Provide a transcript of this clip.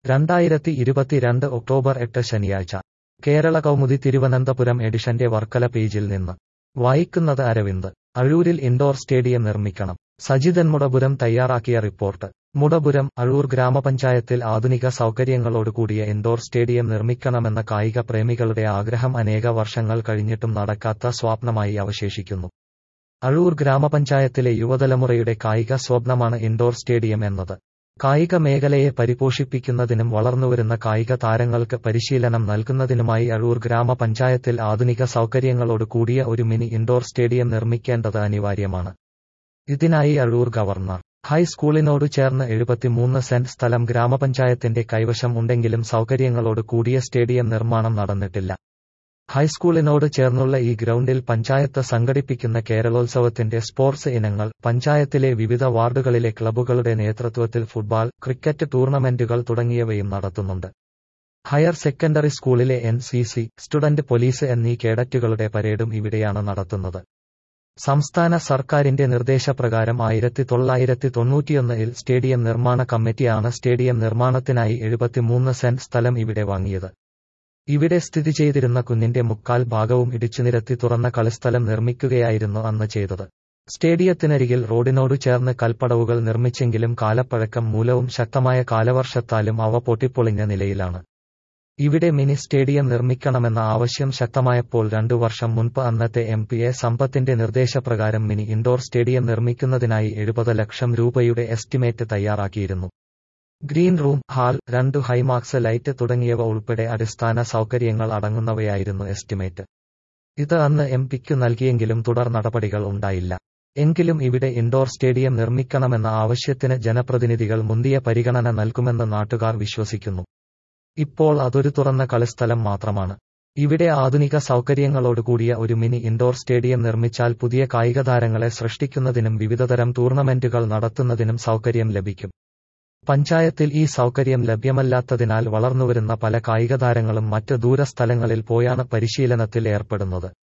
രണ്ടായിരത്തി ഇരുപത്തിരണ്ട് ഒക്ടോബർ എട്ട് ശനിയാഴ്ച കേരള കൗമുദി തിരുവനന്തപുരം എഡിഷന്റെ വർക്കല പേജിൽ നിന്ന് വായിക്കുന്നത് അരവിന്ദ് അഴൂരിൽ ഇൻഡോർ സ്റ്റേഡിയം നിർമ്മിക്കണം സജിതൻ മുടപുരം തയ്യാറാക്കിയ റിപ്പോർട്ട് മുടപുരം അഴൂർ ഗ്രാമപഞ്ചായത്തിൽ ആധുനിക സൗകര്യങ്ങളോടുകൂടിയ ഇൻഡോർ സ്റ്റേഡിയം നിർമ്മിക്കണമെന്ന കായിക പ്രേമികളുടെ ആഗ്രഹം അനേക വർഷങ്ങൾ കഴിഞ്ഞിട്ടും നടക്കാത്ത സ്വപ്നമായി അവശേഷിക്കുന്നു അഴൂർ ഗ്രാമപഞ്ചായത്തിലെ യുവതലമുറയുടെ കായിക സ്വപ്നമാണ് ഇൻഡോർ സ്റ്റേഡിയം എന്നത് കായിക മേഖലയെ പരിപോഷിപ്പിക്കുന്നതിനും വളർന്നുവരുന്ന കായിക താരങ്ങൾക്ക് പരിശീലനം നൽകുന്നതിനുമായി അഴൂർ ഗ്രാമപഞ്ചായത്തിൽ ആധുനിക സൗകര്യങ്ങളോട് കൂടിയ ഒരു മിനി ഇൻഡോർ സ്റ്റേഡിയം നിർമ്മിക്കേണ്ടത് അനിവാര്യമാണ് ഇതിനായി അഴൂർ ഗവർണർ ഹൈസ്കൂളിനോട് ചേർന്ന് എഴുപത്തിമൂന്ന് സെന്റ് സ്ഥലം ഗ്രാമപഞ്ചായത്തിന്റെ കൈവശം ഉണ്ടെങ്കിലും സൗകര്യങ്ങളോട് കൂടിയ സ്റ്റേഡിയം നിർമ്മാണം നടന്നിട്ടില്ല ഹൈസ്കൂളിനോട് ചേർന്നുള്ള ഈ ഗ്രൗണ്ടിൽ പഞ്ചായത്ത് സംഘടിപ്പിക്കുന്ന കേരളോത്സവത്തിന്റെ സ്പോർട്സ് ഇനങ്ങൾ പഞ്ചായത്തിലെ വിവിധ വാർഡുകളിലെ ക്ലബ്ബുകളുടെ നേതൃത്വത്തിൽ ഫുട്ബോൾ ക്രിക്കറ്റ് ടൂർണമെന്റുകൾ തുടങ്ങിയവയും നടത്തുന്നുണ്ട് ഹയർ സെക്കൻഡറി സ്കൂളിലെ N C C student police എന്നീ കേഡറ്റുകളുടെ പരേഡും ഇവിടെയാണ് നടത്തുന്നത് സംസ്ഥാന സർക്കാരിന്റെ നിർദ്ദേശപ്രകാരം ആയിരത്തി തൊള്ളായിരത്തി തൊണ്ണൂറ്റിയൊന്നിൽ സ്റ്റേഡിയം നിർമ്മാണ കമ്മിറ്റിയാണ് സ്റ്റേഡിയം നിർമ്മാണത്തിനായി എഴുപത്തിമൂന്ന് സെന്റ് സ്ഥലം ഇവിടെ വാങ്ങിയത് ഇവിടെ സ്ഥിതി ചെയ്തിരുന്ന കുന്നിന്റെ മുക്കാൽ ഭാഗവും ഇടിച്ചുനിരത്തി തുറന്ന കളിസ്ഥലം നിർമ്മിക്കുകയായിരുന്നു അന്ന് ചെയ്തത് സ്റ്റേഡിയത്തിനരികിൽ റോഡിനോട് ചേർന്ന് കൽപ്പടവുകൾ നിർമ്മിച്ചെങ്കിലും കാലപ്പഴക്കം മൂലവും ശക്തമായ കാലവർഷത്താലും അവ പൊട്ടിപ്പൊളിഞ്ഞ നിലയിലാണ് ഇവിടെ മിനി സ്റ്റേഡിയം നിർമ്മിക്കണമെന്ന ആവശ്യം ശക്തമായപ്പോൾ രണ്ടു വർഷം മുൻപ് അന്നത്തെ എം പി എ സമ്പത്തിന്റെ നിർദ്ദേശപ്രകാരം മിനി ഇൻഡോർ സ്റ്റേഡിയം നിർമ്മിക്കുന്നതിനായി എഴുപത് ലക്ഷം രൂപയുടെ എസ്റ്റിമേറ്റ് തയ്യാറാക്കിയിരുന്നു ഗ്രീൻ റൂം ഹാൾ രണ്ടു ഹൈമാക്സ് ലൈറ്റ് തുടങ്ങിയവ ഉൾപ്പെടെ അടിസ്ഥാന സൗകര്യങ്ങൾ അടങ്ങുന്നവയായിരുന്നു എസ്റ്റിമേറ്റ് ഇത് അന്ന് എം പിക്കു നൽകിയെങ്കിലും തുടർ നടപടികൾ ഉണ്ടായില്ല എങ്കിലും ഇവിടെ ഇൻഡോർ സ്റ്റേഡിയം നിർമ്മിക്കണമെന്ന ആവശ്യത്തിന് ജനപ്രതിനിധികൾ മുന്തിയ പരിഗണന നൽകുമെന്ന് നാട്ടുകാർ വിശ്വസിക്കുന്നു ഇപ്പോൾ അതൊരു തുറന്ന കളിസ്ഥലം മാത്രമാണ് ഇവിടെ ആധുനിക സൗകര്യങ്ങളോടുകൂടിയ ഒരു മിനി ഇൻഡോർ സ്റ്റേഡിയം നിർമ്മിച്ചാൽ പുതിയ കായിക താരങ്ങളെ സൃഷ്ടിക്കുന്നതിനും വിവിധതരം ടൂർണമെന്റുകൾ നടത്തുന്നതിനും സൗകര്യം ലഭിക്കും പഞ്ചായത്തിൽ ഈ സൗകര്യം ലഭ്യമല്ലാത്തതിനാൽ വളർന്നുവരുന്ന പല കായിക താരങ്ങളും മറ്റ് ദൂരസ്ഥലങ്ങളിൽ പോയാണ് പരിശീലനത്തിൽ ഏർപ്പെടുന്നത്